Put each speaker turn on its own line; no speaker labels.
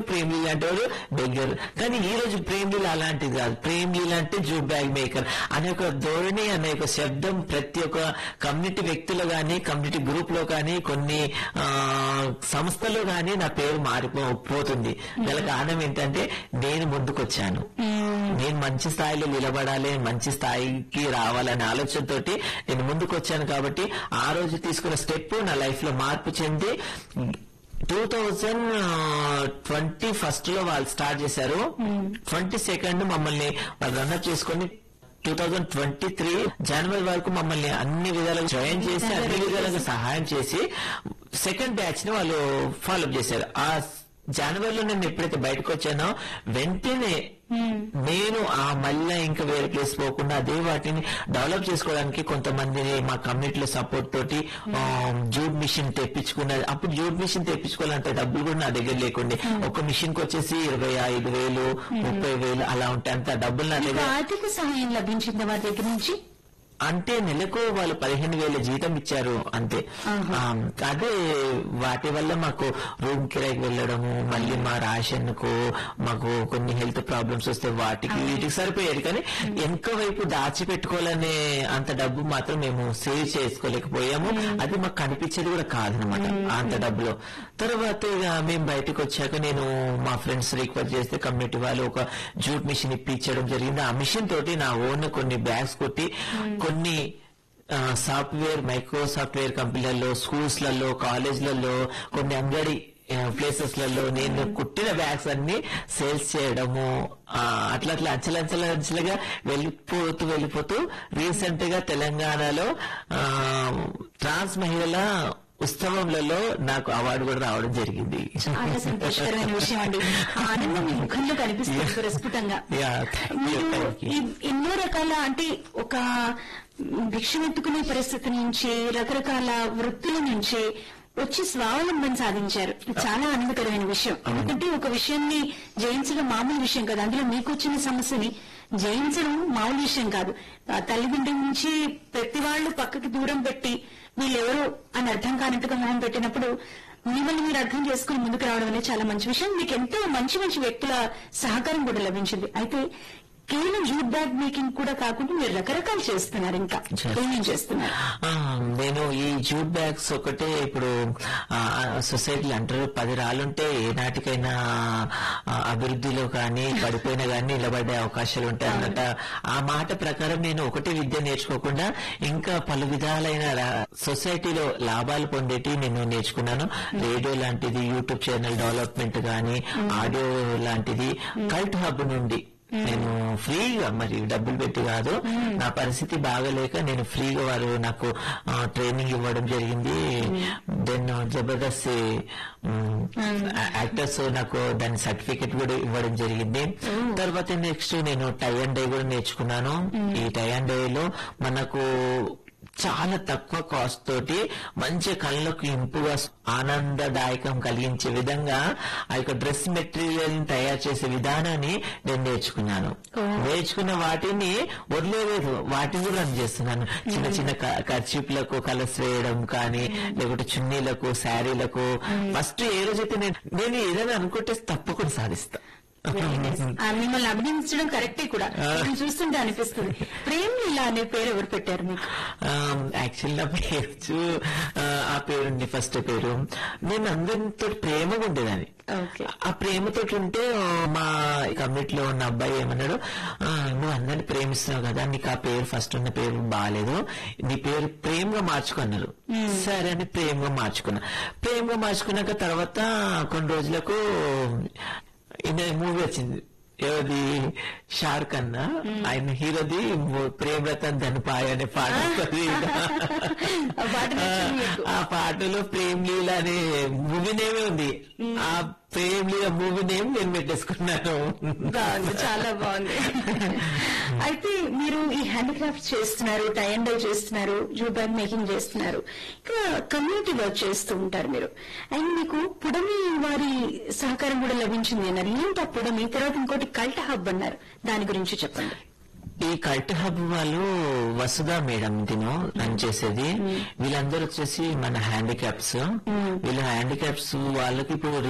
ప్రేమ్లీల అంటే వాడు బెగ్గర్ కానీ ఈ రోజు ప్రేమ్లీల అలాంటిది కాదు ప్రేమ్లీల అంటే జూట్ బ్యాగ్ మేకర్ అనే ఒక ధోరణి అనే ఒక శబ్దం ప్రతి ఒక్క కమ్యూనిటీ వ్యక్తులు గాని కమ్యూనిటీ గ్రూప్ లో కానీ కొన్ని ఆ, సంస్థలో గాని నా పేరు మారిపోతుంది గల కారణం ఏంటంటే నేను ముందుకొచ్చాను నేను మంచి స్థాయిలో నిలబడాలి మంచి స్థాయికి రావాలనే ఆలోచనతోటి నేను ముందుకు వచ్చాను కాబట్టి ఆ రోజు తీసుకున్న స్టెప్ నా లైఫ్ లో మార్పు చెంది టూ థౌజండ్ ట్వంటీ ఫస్ట్ లో వాళ్ళు స్టార్ట్ చేశారు ట్వంటీ సెకండ్ మమ్మల్ని వాళ్ళు రన్అప్ చేసుకొని టూ థౌజండ్ ట్వంటీ త్రీ జనవరి వరకు మమ్మల్ని అన్ని విధాలుగా జాయిన్ చేసి అన్ని విధాలుగా సహాయం చేసి సెకండ్ బ్యాచ్ ని వాళ్ళు ఫాలోఅప్ చేశారు ఆ జనవరిలో నేను ఎప్పుడైతే బయటకు వచ్చానో వెంటనే నేను ఆ మళ్ళా ఇంకా వేరే ప్లేస్ పోకుండా అదే వాటిని డెవలప్ చేసుకోవడానికి కొంతమందిని మా కమ్యూనిటీలో సపోర్ట్ తోటి ఆ, జూట్ మిషన్ తెప్పించుకున్నది అప్పుడు జూట్ మిషన్ తెప్పించుకోవాలంటే డబ్బులు కూడా నా దగ్గర లేకుండే ఒక మిషన్ కి వచ్చేసి ఇరవై ఐదు వేలు ముప్పై వేలు అలా ఉంటాయి అంత డబ్బులు నా
మీకు
దగ్గర
ఆర్థిక సహాయం లభించింది వారి దగ్గర నుంచి
అంటే నెలకు వాళ్ళు పదిహేను వేల జీతం ఇచ్చారు అంతే
ఆహా.
ఆ, అదే వాటి వల్ల మాకు రూమ్ కిరాయికి వెళ్ళడము మళ్ళీ మా రేషన్ కు మాకు కొన్ని హెల్త్ ప్రాబ్లమ్స్ వస్తే వాటికి వీటికి సరిపోయేది కానీ వెనుక వైపు దాచిపెట్టుకోవాలనే అంత డబ్బు మాత్రం మేము సేవ్ చేసుకోలేకపోయాము అది మాకు కనిపించేది కూడా కాదనమాట అంత డబ్బులో తర్వాత ఇక మేము బయటకు వచ్చాక నేను మా ఫ్రెండ్స్ రిక్వెస్ట్ చేస్తే కమ్యూనిటీ వాళ్ళు ఒక జూట్ మిషన్ ఇప్పించడం జరిగింది ఆ మిషన్ తోటి నా ఓన్ కొన్ని బ్యాగ్స్ కొట్టి కొన్ని సాఫ్ట్వేర్ మైక్రో సాఫ్ట్వేర్ కంపెనీలలో స్కూల్స్ లలో కాలేజ్లలో కొన్ని అంగడి ప్లేసెస్ లలో నేను కుట్టిన బ్యాగ్స్ అన్ని సేల్స్ చేయడము ఆ, అట్లా అట్లా అంచెలంచెల అంచెలుగా వెళ్ళిపోతూ వెళ్ళిపోతూ రీసెంట్ గా తెలంగాణలో ఆ, ట్రాన్స్ మహిళల ఉత్సవంలలో నాకు అవార్డు కూడా రావడం జరిగింది
చాలా సంతోషకరమైన విషయం అండి ఆ ఆనందం మీ ముఖంలో కనిపిస్తుంది ప్రస్ఫుటంగా
యా థ్యాంక్ యూ
మీరు
థ్యాంక్ యూ
ఈ- ఎన్నో రకాల అంటే ఒక భిక్షమెత్తుకునే పరిస్థితి నుంచి రకరకాల వృత్తుల నుంచి వచ్చి స్వావలంబన సాధించారు ఇది చాలా ఆనందకరమైన విషయం ఎందుకంటే ఒక విషయాన్ని జయించడం మామూలు విషయం కాదు అందులో మీకు వచ్చిన సమస్యని జయించడం మామూలు విషయం కాదు ఆ తల్లిదండ్రుల నుంచి ప్రతి వాళ్ళు పక్కకి దూరం పెట్టి వీళ్ళెవరు అని అర్థం కానట్టుగా మొహం పెట్టినప్పుడు మిమ్మల్ని మీరు అర్థం చేసుకుని ముందుకు రావడం అనేది చాలా మంచి విషయం మీకు ఎంతో మంచి మంచి వ్యక్తుల సహకారం కూడా లభించింది అయితే కేవలం జూట్ బ్యాగ్ మేకింగ్ కూడా కాకుండా మీరు రకరకాలు చేస్తున్నారు ఇంకా ఏమేం చేస్తున్నారు
ఆ, నేను ఈ జూట్ బ్యాగ్స్ ఒకటే ఇప్పుడు సొసైటీలు అంటారు పది రాళ్ళుంటే ఏ నాటికైనా ఆ, అభివృద్ధిలో కానీ పడిపోయినా కానీ నిలబడే అవకాశాలు ఉంటాయి అన్నట ఆ మాట ప్రకారం నేను ఒకటే విద్య నేర్చుకోకుండా ఇంకా పలు విధాలైన రా- సొసైటీలో లాభాలు పొందేటి నేను నేర్చుకున్నాను రేడియో లాంటిది యూట్యూబ్ ఛానల్ డెవలప్మెంట్ కానీ ఆడియో లాంటిది కల్ట్ హబ్ నుండి నేను ఫ్రీగా మరి డబ్బులు పెట్టి కాదు నా పరిస్థితి బాగలేక నేను ఫ్రీగా వారు నాకు ఆ, ట్రైనింగ్ ఇవ్వడం జరిగింది దెన్ జబర్దస్త్ యాక్టర్స్ నాకు దాని సర్టిఫికెట్ కూడా ఇవ్వడం జరిగింది తర్వాత నెక్స్ట్ నేను టై అండ్ డై కూడా నేర్చుకున్నాను ఈ టై అండ్ డై లో మనకు చాలా తక్కువ కాస్ట్ తోటి మంచి కళ్ళకు ఇంపుగా ఆనందదాయకం కలిగించే విధంగా ఆ యొక్క డ్రెస్ మెటీరియల్ తయారు చేసే విధానాన్ని నేను నేర్చుకున్నాను నేర్చుకున్న వాటిని వదిలేదు వాటిని కూడా రన్ చేస్తున్నాను చిన్న చిన్న ఖర్చీపులకు కలర్స్ వేయడం కానీ లేకుంటే చున్నీలకు శారీలకు ఫస్ట్ ఏ రోజైతే నేను నేను ఏదైనా అనుకుంటే తప్పకుండా సాధిస్తా
Very nice. ఆ, మిమ్మల్ని అభినందించడం కరెక్టే కూడా ఇది చూస్తుంటే అనిపిస్తుంది ప్రేమ్ లీలా అనే పేరు ఎవరు పెట్టారు మీకు
యాక్చువల్ నా పేరు చూ- ఆ, ఆ పేరుంది ఫస్ట్ పేరు నేను అందరితో ప్రేమగా ఉండేదాన్ని
ఓకే
ఆ ప్రేమతో ఉంటే ఆ, మా కమ్యూనిటీలో ఉన్న అబ్బాయి ఏమన్నాడు "ఆ, నువ్వు అందరిని ప్రేమిస్తున్నావు కదా నీకు ఆ పేరు ఫస్ట్ ఉన్న పేరు బాగాలేదు నీ పేరు ప్రేమగా మార్చుకున్నారు సరే అని ప్రేమగా మార్చుకున్నా ప్రేమగా మార్చుకున్నాక తర్వాత కొన్ని రోజులకు మూవీ వచ్చింది ఎవరిది షారుఖ్ అన్న ఆయన హీరోది ప్రేమ రతన్ ధనపాయ్ అనే పాట వస్తుంది.
ఆ పాట నచ్చింది మీకు.
ఆ పాటలో ప్రేమ్ లీల అనే మూవీ నేమే ఉంది ఆ ప్రేమ్ లీల మూవీ నేమ్ నేను పెట్టేసుకున్నాను
బాగుంది చాలా బాగుంది అయితే మీరు ఈ హ్యాండిక్రాఫ్ట్ చేస్తున్నారు టై అండ్ డై చేస్తున్నారు జూ బ్యాగ్ మేకింగ్ చేస్తున్నారు ఇంకా కమ్యూనిటీ వర్క్ చేస్తూ ఉంటారు మీరు అండ్ మీకు పుడమి వారి సహకారం కూడా లభించింది అన్నారు ఏంటి ఆ పుడమి తర్వాత ఇంకోటి కల్ట్ హబ్ అన్నారు దాని గురించి చెప్పండి
ఈ కల్ట్ హబ్ వాళ్ళు వసుదా మేడం తిను రన్ చేసేది వీళ్ళందరూ వచ్చేసి మన హ్యాండిక్యాప్స్ వీళ్ళు హ్యాండిక్యాప్స్ వాళ్ళకి ఇప్పుడు